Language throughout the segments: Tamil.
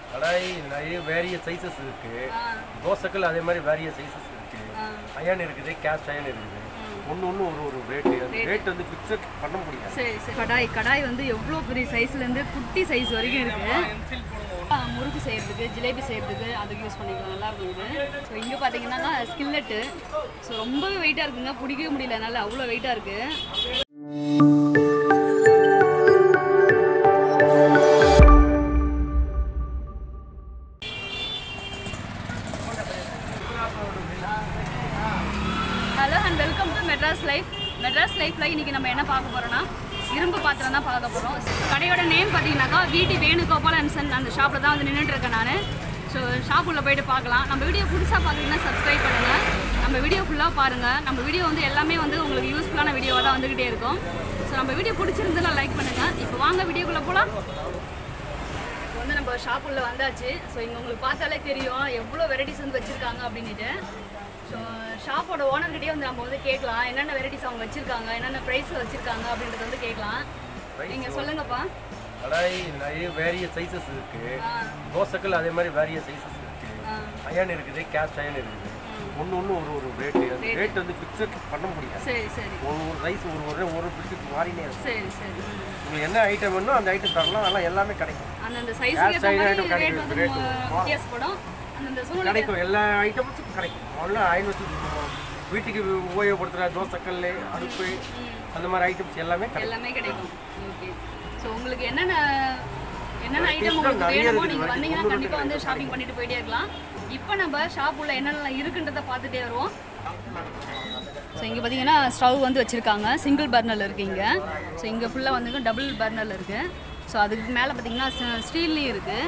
கடாய் நிறைய வேரிய சைஸஸ் இருக்கு ஆ தோசைக்கல் அதே மாதிரி வேரிய சைஸஸ் இருக்கு ஆ அயன் இருக்குது கேஸ்ட் அயன் இருக்குது ஒன்று ஒன்று ஒரு ஒரு ரேட்டு அந்த ரேட் வந்து ஃபிக்ஸட் பண்ண முடியாது சரி சரி கடாய் கடாய் வந்து எவ்வளோ பெரிய சைஸ்லேருந்து குட்டி சைஸ் வரைக்கும் இருக்கு ஆ, முறுக்கு செய்யறதுக்கு ஜிலேபி செய்யறதுக்கு அதுக்கு யூஸ் பண்ணிக்கலாம் நல்லா இருக்கும் இது ஸோ இங்கே பார்த்தீங்கன்னா ஸ்கில்லெட்டு ஸோ ரொம்பவே வெயிட்டாக இருக்குங்க பிடிக்கவே முடியல என்னால் அவ்வளோ வெயிட்டாக இருக்குது hello and welcome to Madras life Madras லைஃப்பில் இன்றைக்கி நம்ம என்ன பார்க்க போகிறோன்னா இரும்பு பாத்திரம் தான் பார்க்க போகிறோம் கடையோட நேம் பார்த்தீங்கன்னாக்கா வீட்டி வேணுகோபால் அண்ட் சன் அந்த ஷாப்பில் தான் வந்து நின்றுட்டு இருக்கேன் நான் ஸோ ஷாப்புள்ள போயிட்டு பார்க்கலாம் நம்ம வீடியோ புதுசாக பார்க்குறீங்கன்னா சப்ஸ்கிரைப் பண்ணுங்கள் நம்ம வீடியோ ஃபுல்லாக பாருங்கள் நம்ம வீடியோ வந்து எல்லாமே வந்து உங்களுக்கு யூஸ்ஃபுல்லான வீடியோவாக தான் வந்துக்கிட்டே இருக்கும் ஸோ நம்ம வீடியோ பிடிச்சிருந்தா லைக் பண்ணுங்கள் இப்போ வாங்க வீடியோக்குள்ளே போகலாம் இப்போ வந்து நம்ம ஷாப் உள்ள வந்தாச்சு ஸோ இங்கே உங்களுக்கு பார்த்தாலே தெரியும் எவ்வளோ வெரைட்டிஸ் வந்து வச்சுருக்காங்க அப்படின்ட்டு ஸோ ஷாப்போட ஓனர்கிட்டயே வந்து நம்ம வந்து கேட்கலாம் என்னென்ன வெரைட்டிஸ் அவங்க வச்சுருக்காங்க என்னென்ன ப்ரைஸில் வச்சுருக்காங்க அப்படின்றத வந்து கேட்கலாம் நீங்கள் சொல்லுங்கப்பா கடாய் நிறைய வேரிய சைஸஸ் இருக்கு ஆ தோசைக்கல் அதே மாதிரி வேரிய சைஸஸ் இருக்கு ஆ அயன் இருக்குது கேஸ்ட் அயன் இருக்குது ஒன்று ஒன்று ஒரு ஒரு ரேட்டு அந்த ரேட் வந்து ஃபிக்ஸட் பண்ண முடியாது சரி சரி ஒரு ஒரு ரைஸ் ஒரு ஒரு ஒரு ஃபிக்ஸட் மாறினே இருக்கும் சரி சரி ம். உங்களுக்கு என்ன ஐட்டம் வேணும் அந்த ஐட்டம் தரலாம் அதெல்லாம் எல்லாமே கிடைக்கும் அந்தந்த சைஸுக்கு ஏற்ற size மாதிரி item ரேட் கிடைக்கும், வந்து rate ம- வித்தியாசப்படும் அந்தந்த சூழ்நிலை கிடைக்கும் எல்லா ஐட்டம்ஸும் கிடைக்கும் முதல்ல அயன் வச்சு வீட்டுக்கு உபயோகப்படுத்துகிற தோசைக்கல் அடுப்பு அந்த மாதிரி ஐட்டம்ஸ் எல்லாமே கிடைக்கும் எல்லாமே கிடைக்கும் ஓகே ஸோ உங்களுக்கு என்னென்ன என்னென்ன Varieties ஐட்டம் உங்களுக்கு நிறைய வேணுமோ இருக்குது. நீங்கள் வந்தீங்கன்னா ஒண்ணு கண்டிப்பாக வந்து ஷாப்பிங் பண்ணிட்டு போயிட்டே இருக்கலாம் இப்போ நம்ம ஷாப் உள்ள என்னென்ன இருக்குன்றதை பார்த்துட்டே வருவோம் ஸோ இங்கே பார்த்தீங்கன்னா ஸ்டவ் வந்து வச்சுருக்காங்க சிங்கிள் பர்னர் இருக்குது இங்கே ஸோ இங்கே ஃபுல்லாக வந்து டபுள் பர்னர் இருக்குது ஸோ அதுக்கு மேலே பார்த்தீங்கன்னா ஸ்டீல்லையும் இருக்குது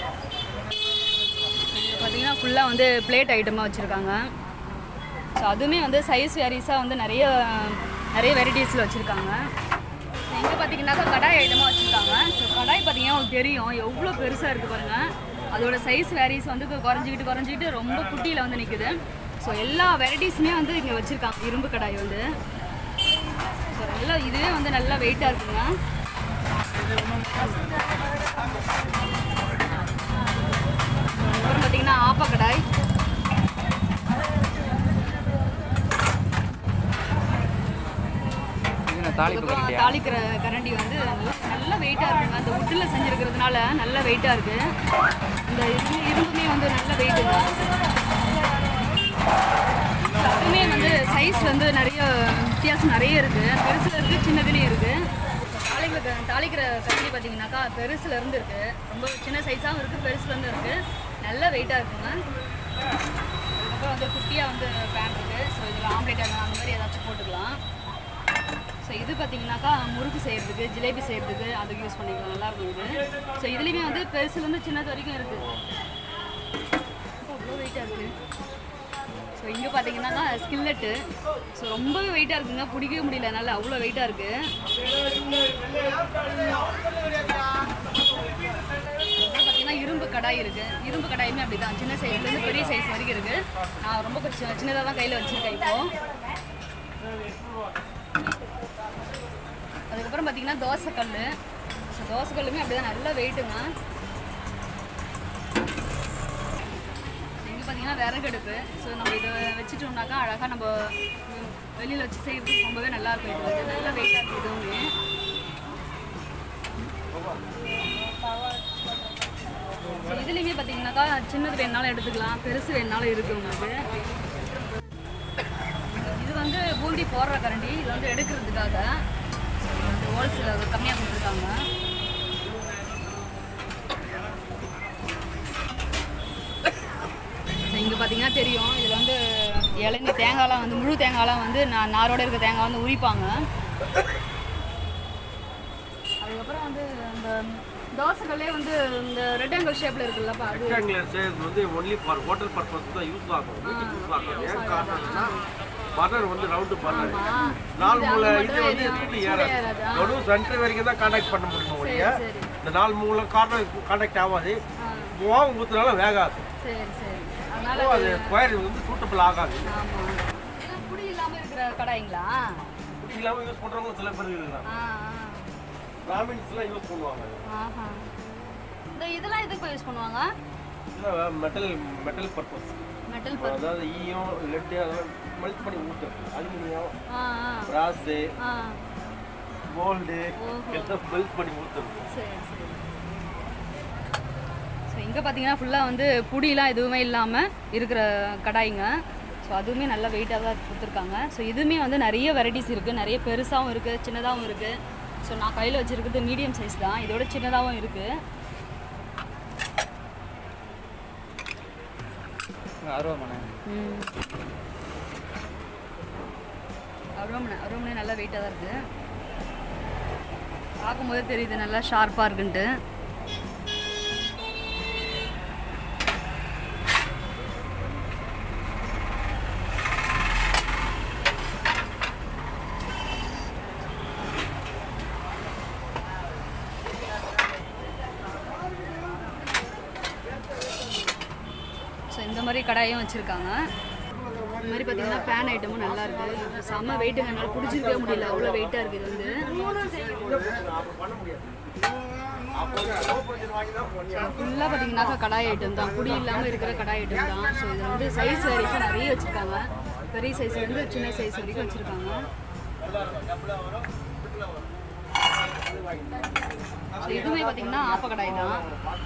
இங்கே பார்த்தீங்கன்னா ஃபுல்லாக வந்து பிளேட் ஐட்டமாக வச்சுருக்காங்க ஸோ அதுவுமே வந்து சைஸ் வேரிஸாக வந்து நிறைய நிறைய வெரைட்டிஸில் வச்சுருக்காங்க இங்கே பார்த்தீங்கன்னாக்கா கடாய் ஐட்டமாக வச்சுருக்காங்க ஸோ கடாய் பார்த்தீங்கன்னா உங்களுக்கு தெரியும் எவ்வளோ பெருசாக இருக்குது பாருங்கள் அதோட சைஸ் வேரிஸ் வந்து குறைஞ்சிக்கிட்டு குறைஞ்சிக்கிட்டு ரொம்ப குட்டியில் வந்து நிற்குது ஸோ எல்லா வெரைட்டிஸுமே வந்து இங்கே வச்சுருக்காங்க இரும்பு கடாய் வந்து ஸோ நல்லா இதுவே வந்து நல்லா வெயிட்டாக இருக்குங்க அப்புறம் பார்த்தீங்கன்னா ஆப்ப கடாய் அதுக்கப்புறம் தாளிக்கிற கரண்டி வந்து நல்லா நல்ல வெயிட்டாக இருக்குங்க அந்த உட்டில் செஞ்சுருக்கிறதுனால நல்ல வெயிட்டாக இருக்குது இந்த இது இரும்புமே வந்து நல்ல வெயிட்டுங்க அதுவுமே வந்து சைஸ் வந்து நிறைய வித்தியாசம் நிறைய இருக்குது பெருசில் இருக்குது சின்னதுலேயும் இருக்குது தாளிக்கிற தாளிக்கிற கரண்டி பார்த்தீங்கன்னாக்கா பெருசுல இருந்து இருக்குது ரொம்ப சின்ன சைஸாகவும் இருக்குது பெருசுலேருந்து இருக்குது நல்ல வெயிட்டாக இருக்குங்க அதுக்கப்புறம் வந்து குட்டியாக வந்து பேன் இருக்குது ஸோ இதில் ஆம்லேட் அந்த மாதிரி ஏதாச்சும் போட்டுக்கலாம் ஸோ இது பார்த்தீங்கன்னாக்கா முறுக்கு செய்கிறதுக்கு ஜிலேபி செய்கிறதுக்கு அதுக்கு யூஸ் பண்ணிக்கலாம் நல்லா இருக்கும் இது ஸோ இதுலேயுமே வந்து பெருசுலேருந்து சின்னது வரைக்கும் இருக்குது அவ்வளோ வெயிட்டாக இருக்குது ஸோ இங்கே பார்த்தீங்கன்னாக்கா ஸ்கில்லெட்டு ஸோ ரொம்பவே வெயிட்டாக இருக்குங்க பிடிக்கவே முடியல என்னால் அவ்வளோ வெயிட்டாக இருக்குது பார்த்தீங்கன்னா இரும்பு கடாய் இருக்குது இரும்பு கடாயுமே அப்படி தான் சின்ன சைஸ்லேருந்து பெரிய சைஸ் வரைக்கும் இருக்குது நான் ரொம்ப கொஞ்சம் சின்னதாக தான் கையில் வச்சுருக்கேன் இப்போது அதுக்கப்புறம் பார்த்தீங்கன்னா தோசைக்கல் ஸோ தோசைக்கல்லுமே அப்படி தான் நல்ல வெயிட்டுங்க இங்கே பார்த்தீங்கன்னா விறகடுப்பு ஸோ நம்ம இதை வச்சுட்டோம்னாக்கா அழகாக நம்ம வெளியில் வச்சு செய்யறதுக்கு ரொம்பவே நல்லா இருக்கும் இது வந்து நல்ல வெயிட்டாக இருக்குது இதுவுமே ஸோ இதுலேயுமே பார்த்தீங்கன்னாக்கா சின்னது வேணுனாலும் எடுத்துக்கலாம் பெருசு வேணுனாலும் இருக்குது உங்களுக்கு இது வந்து பூந்தி போடுற கரண்டி இது வந்து எடுக்கிறதுக்காக இந்த ஹோல்சேல் கம்மியாக கொடுத்துருக்காங்க இங்கே பார்த்தீங்கன்னா தெரியும் இதில் வந்து இளநி தேங்காய்லாம் வந்து முழு தேங்காய்லாம் வந்து நான் நாரோட இருக்க தேங்காய் வந்து உரிப்பாங்க அதுக்கப்புறம் வந்து அந்த தோசைகளே வந்து இந்த ரெக்டாங்கிள் ஷேப்பில் இருக்குல்லப்பா அது ரெக்டாங்குலர் சைஸ் வந்து ஒன்லி ஃபார் ஹோட்டல் பர்பஸ் தான் யூஸ் ஆகும் வீட்டுக்கு யூஸ் ஆகும் ஏன் காரணம்னா பர்னர் வந்து ரவுண்டு பர்னர் ஆமா. நாலு இது மூலை அங்க இது மட்டும் வந்து எரியும். சுற்றி சூடு ஏறாது ஏறாது. ஆ. நடுவு சென்டர் வரைக்கும் தான் கான்டாக்ட் பண்ண முடியும் ஒழிய சரி. இந்த நாலு மூலம் கான்டாக்ட் கான்டாக்ட் ஆகாது மாவு ஊற்றுனால வேகாது சரி சரி அதனால So, அது ஸ்கொயர் வந்து சூட்டபிள் ஆகாது ஆமாம் இது புடி இல்லாமல் இருக்கிற கடாய்ங்களா இப்படி இல்லாமல் யூஸ் பண்ணுறவங்க சில பேர் இருக்காங்க ஆ பிராமின்ஸ்லாம் யூஸ் பண்ணுவாங்க ஆ ஆஹா இந்த இந்த இதெல்லாம் எதுக்கு யூஸ் பண்ணுவாங்க மெட்டல் மெட்டல் பர்பஸ் மெட்டல் அதாவது ஈயம் லெட்டு அதெல்லாம் மெல்ட் பண்ணி ஊற்றும் அலுமினியம் ஆ ஆ பிராஸு ஆ கோல்டு ஓஹோ. எல்லாம் மெல்ட் பண்ணி ஊற்றுறது சரி சரி ஸோ இங்கே பார்த்தீங்கன்னா ஃபுல்லாக வந்து புடியெலாம் எதுவுமே இல்லாமல் இருக்கிற கடாய்ங்க ஸோ அதுவுமே நல்லா வெயிட்டாக தான் கொடுத்துருக்காங்க ஸோ இதுவுமே வந்து நிறைய வெரைட்டிஸ் இருக்குது நிறைய பெருசாகவும் இருக்குது சின்னதாகவும் இருக்குது ஸோ நான் கையில் வச்சுருக்கிறது மீடியம் சைஸ் தான் இதோட சின்னதாகவும் இருக்குது அருவாமனை ம் அருவமனை அருவமனை நல்லா வெயிட்டாக தான் இருக்குது பார்க்கும்போது தெரியுது நல்லா ஷார்ப்பாக இருக்குன்ட்டு ஸோ இந்த மாதிரி கடாயும் வச்சுருக்காங்க இந்த மாதிரி பார்த்தீங்கன்னா பேன் ஐட்டமும் நல்லா இருக்கு செம்ம வெயிட்டுங்க என்னால் பிடிச்சிருக்கவே முடியல அவ்வளோ வெயிட்டாக இருக்குது இது வந்து ஃபுல்லாக பார்த்தீங்கன்னாக்கா கடாய் ஐட்டம் தான் புடி இல்லாமல் இருக்கிற கடாய் ஐட்டம் தான் ஸோ இது வந்து சைஸ் வரைக்கும் நிறைய வச்சுருக்காங்க பெரிய சைஸ்லேருந்து சின்ன சைஸ் வரைக்கும் வச்சுருக்காங்க ஸோ இதுவுமே பார்த்தீங்கன்னா ஆப்ப கடாய் தான்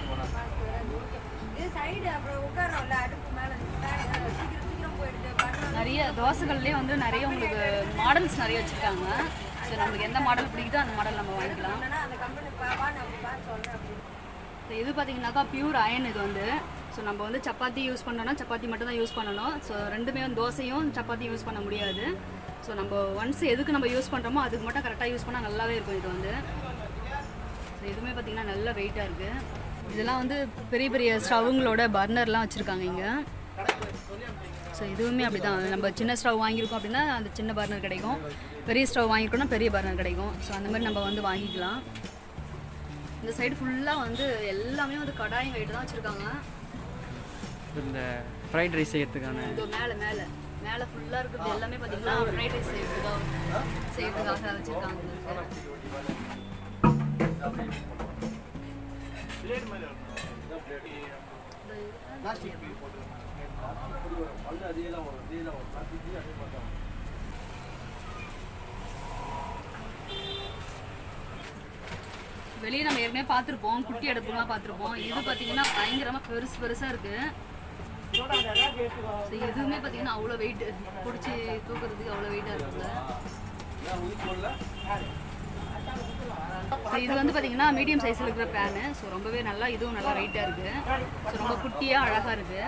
இது சைடு அப்புறம் உட்காரோம்ல அடுப்பு மேல சீக்கிரம் சீக்கிரம் போயிடுது பட்டணம் நிறைய தோசைகள்லேயே வந்து நிறைய உங்களுக்கு மாடல்ஸ் நிறைய வச்சுருக்காங்க ஸோ நம்மளுக்கு எந்த மாடல் பிடிக்குதோ அந்த மாடல் நம்ம வாங்கிக்கலாம் அந்த கம்பெனி பாப்பா நான் பார்த்து சொல்றேன் அப்படின்னு ஸோ இது பார்த்தீங்கன்னாக்கா பியூர் அயன் இது வந்து ஸோ நம்ம வந்து சப்பாத்தி யூஸ் பண்ணோம்னா சப்பாத்தி மட்டும் தான் யூஸ் பண்ணணும் ஸோ ரெண்டுமே வந்து தோசையும் சப்பாத்தியும் யூஸ் பண்ண முடியாது ஸோ நம்ம ஒன்ஸ் எதுக்கு நம்ம யூஸ் பண்ணுறோமோ அதுக்கு மட்டும் கரெக்டாக யூஸ் பண்ணால் நல்லாவே இருக்கும் இது வந்து ஸோ இதுவுமே பார்த்தீங்கன்னா நல்ல வெயிட்டாக இருக்குது இதெல்லாம் வந்து பெரிய பெரிய ஸ்டவ்ங்களோட பர்னர்லாம் வச்சுருக்காங்க இங்கே ஸோ இதுவுமே அப்படி தான் நம்ம சின்ன ஸ்டவ் வாங்கியிருக்கோம் அப்படின்னா அந்த சின்ன பர்னர் கிடைக்கும் பெரிய ஸ்டவ் வாங்கியிருக்கோம்னா பெரிய பர்னர் கிடைக்கும் ஸோ அந்த மாதிரி நம்ம வந்து வாங்கிக்கலாம் இந்த சைடு ஃபுல்லாக வந்து எல்லாமே வந்து கடாயம் வெயிட் தான் வச்சுருக்காங்க இந்த ஃப்ரைட் ரைஸ் செய்யறதுக்கான இதோ மேலே மேலே மேலே ஃபுல்லாக இருக்கிறது எல்லாமே பார்த்தீங்கன்னா ஃப்ரைட் ரைஸ் செய்யறதுக்காக செய்யறதுக்காக வச்சுருக்காங்க வெளியே நம்ம ஏற்கனவே பார்த்துருப்போம் குட்டி அடுப்புலாம் பார்த்துருப்போம் இது பார்த்தீங்கன்னா பயங்கரமாக பெருசு பெருசாக இருக்குது ஸோ இதுவுமே பார்த்தீங்கன்னா அவ்வளோ வெயிட் பிடிச்சி தூக்குறதுக்கு அவ்வளோ வெயிட்டாக இருக்குல்ல ஸோ இது வந்து பார்த்தீங்கன்னா மீடியம் சைஸில் இருக்கிற பேனு ஸோ ரொம்பவே நல்லா இதுவும் நல்லா வெயிட்டாக இருக்குது ஸோ ரொம்ப குட்டியாக அழகாக இருக்குது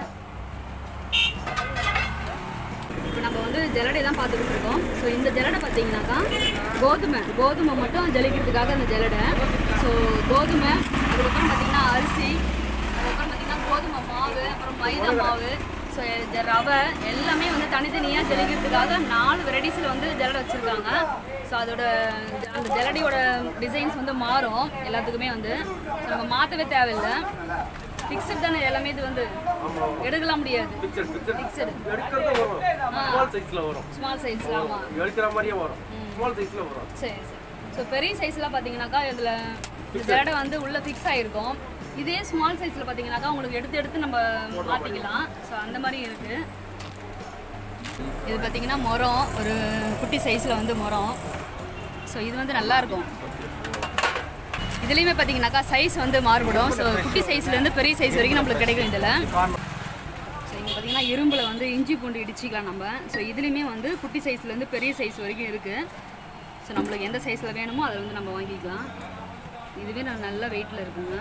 இப்போ நம்ம வந்து ஜல்லடை தான் பார்த்துக்கிட்டு இருக்கோம் ஸோ இந்த ஜல்லடை பார்த்தீங்கன்னாக்கா கோதுமை கோதுமை மட்டும் ஜலிக்கிறதுக்காக அந்த ஜல்லடை ஸோ கோதுமை அதுக்கப்புறம் பார்த்தீங்கன்னா அரிசி அதுக்கப்புறம் பார்த்தீங்கன்னா கோதுமை மாவு அப்புறம் மைதா மாவு ஸோ ரவை எல்லாமே வந்து தனித்தனியாக ஜலிக்கிறதுக்காக நாலு வெரைட்டிஸில் வந்து ஜல்லடை வச்சுருக்காங்க ஸோ அதோட ஜ- அந்த ஜல்லடையோட டிசைன்ஸ் வந்து மாறும் எல்லாத்துக்குமே வந்து ஸோ நம்ம மாற்றவே தேவையில்லை ஃபிக்ஸட் தானே எல்லாமே இது வந்து எடுக்கலாம் முடியாது ஃபிக்ஸடு எடுக்கிறது வரும் ஸ்மால் சைஸில் வரும் ஸ்மால் சைஸ் ஆமாம் எடுக்கிற மாதிரியே வரும் ஸ்மால் சைஸில் வரும் சரி சரி ஸோ பெரிய சைஸ்லாம் பார்த்தீங்கன்னாக்கா இதில் ஜடை வந்து உள்ளே ஃபிக்ஸ் ஆகிருக்கும் இதே ஸ்மால் சைஸில் பார்த்தீங்கன்னாக்கா உங்களுக்கு எடுத்து எடுத்து நம்ம மாற்றிக்கலாம் ஸோ அந்த மாதிரி இருக்குது இது பார்த்தீங்கன்னா முறம் ஒரு குட்டி சைஸில் வந்து முறம் ஸோ இது வந்து நல்லா இருக்கும் இதுலேயுமே பார்த்தீங்கன்னாக்கா சைஸ் வந்து மாறுபடும் ஸோ குட்டி சைஸ்லேருந்து பெரிய சைஸ் வரைக்கும் நம்மளுக்கு கிடைக்கும் இதில் ஸோ இங்கே பார்த்தீங்கன்னா இரும்பில் வந்து இஞ்சி பூண்டு இடிச்சிக்கலாம் நம்ம ஸோ இதுலேயுமே வந்து குட்டி சைஸ்லேருந்து பெரிய சைஸ் வரைக்கும் இருக்குது ஸோ நம்மளுக்கு எந்த சைஸில் வேணுமோ அதை வந்து நம்ம வாங்கிக்கலாம் இதுவே நான் நல்ல வெயிட்டில் இருக்குங்க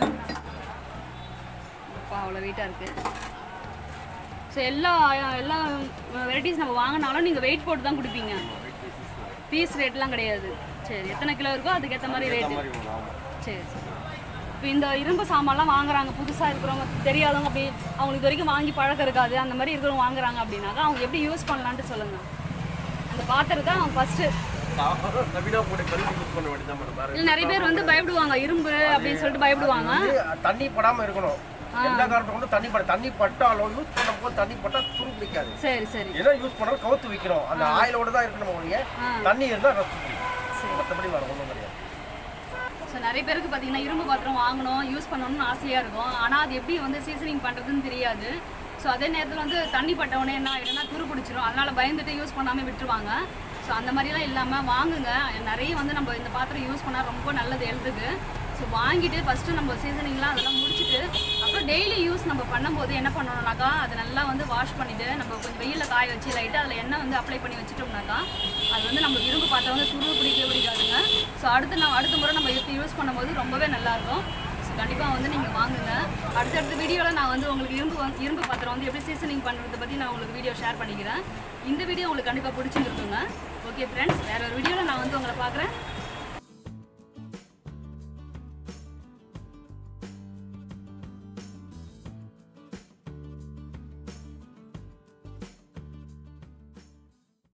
அப்பா அவ்வளோ வெயிட்டாக இருக்குது ஸோ எல்லா எல்லா வெரைட்டிஸ் நம்ம வாங்கினாலும் நீங்கள் வெயிட் போட்டு தான் கொடுப்பீங்க பீஸ் ரேட்லாம் கிடையாது சரி எத்தனை கிலோ இருக்கோ அதுக்கேற்ற மாதிரி ரேட்டு சரி சரி இப்போ இந்த இரும்பு சாமான்லாம் வாங்குறாங்க புதுசாக இருக்கிறவங்க தெரியாதவங்க அப்படி அவங்களுக்கு இது வரைக்கும் வாங்கி பழக்கம் இருக்காது அந்த மாதிரி இருக்கிறவங்க வாங்குறாங்க அப்படின்னாக்கா அவங்க எப்படி யூஸ் பண்ணலான்ட்டு சொல்லுங்கள் அந்த பாத்திரத்தை அவங்க ஃபஸ்ட்டு நவீனா போட்டு கழுவி யூஸ் பண்ண வேண்டியதான் மேடம் வேற இல்லை நிறைய பேர் வந்து பயப்படுவாங்க இரும்பு அப்படின்னு சொல்லிட்டு பயப்படுவாங்க இது தண்ணி படாம இருக்கணும் எந்த காரணத்தை கொண்டு தண்ணி பட தண்ணி பட்டாலும் யூஸ் பண்ணும்போது தண்ணி பட்டா துரு பிடிக்காது சரி சரி ஏதோ யூஸ் பண்ணாலும் கவுத்து வைக்கணும் அந்த ஆயிலோட தான் இருக்கணும் ஒழிய தண்ணி இருந்தால் ரசம் மற்றபடி வர ஒன்றும் கிடையாது ஸோ நிறைய பேருக்கு பார்த்தீங்கன்னா இரும்பு பாத்திரம் வாங்கணும் யூஸ் பண்ணணும்னு ஆசையாக இருக்கும் ஆனால் அது எப்படி வந்து சீசனிங் பண்ணுறதுன்னு தெரியாது ஸோ அதே நேரத்தில் வந்து தண்ணி பட்டவுடனே என்ன ஆகிடும்னா துரு பிடிச்சிரும் அதனால் பயந்துட்டு யூஸ் பண்ணாமல் விட்டுருவாங்க ஸோ அந்த மாதிரிலாம் இல்லாமல் வாங்குங்க நிறைய வந்து நம்ம இந்த பாத்திரம் யூஸ் பண்ணால் ரொம்ப நல்லது ஹெல்த்துக்கு ஸோ வாங்கிட்டு ஃபஸ்ட்டு நம்ம சீசனிங்லாம் அதெல்லாம் முடிச்சுட்டு அப்புறம் டெய்லி யூஸ் நம்ம பண்ணும்போது என்ன பண்ணணும்னாக்கா அதை நல்லா வந்து வாஷ் பண்ணிவிட்டு நம்ம கொஞ்சம் வெயிலில் காய வச்சு லைட்டாக அதில் எண்ணெய் வந்து அப்ளை பண்ணி வச்சுட்டோம்னாக்கா அது வந்து நம்ம இரும்பு பாத்திரம் வந்து துருவு பிடிக்கவே பிடிக்காதுங்க ஸோ அடுத்து நான் அடுத்த முறை நம்ம எடுத்து யூஸ் பண்ணும்போது ரொம்பவே நல்லாயிருக்கும் ஸோ கண்டிப்பாக வந்து நீங்கள் வாங்குங்க அடுத்தடுத்த வீடியோவில் நான் வந்து உங்களுக்கு இரும்பு வந்து- இரும்பு பாத்திரம் வந்து எப்படி சீசனிங் பண்ணுறதை பற்றி நான் உங்களுக்கு வீடியோ ஷேர் பண்ணிக்கிறேன் இந்த வீடியோ உங்களுக்கு கண்டிப்பாக பிடிச்சிருந்துருக்குங்க ஓகே ஃப்ரெண்ட்ஸ் வேற ஒரு வீடியோவில் நான் வந்து உங்களை பார்க்குறேன்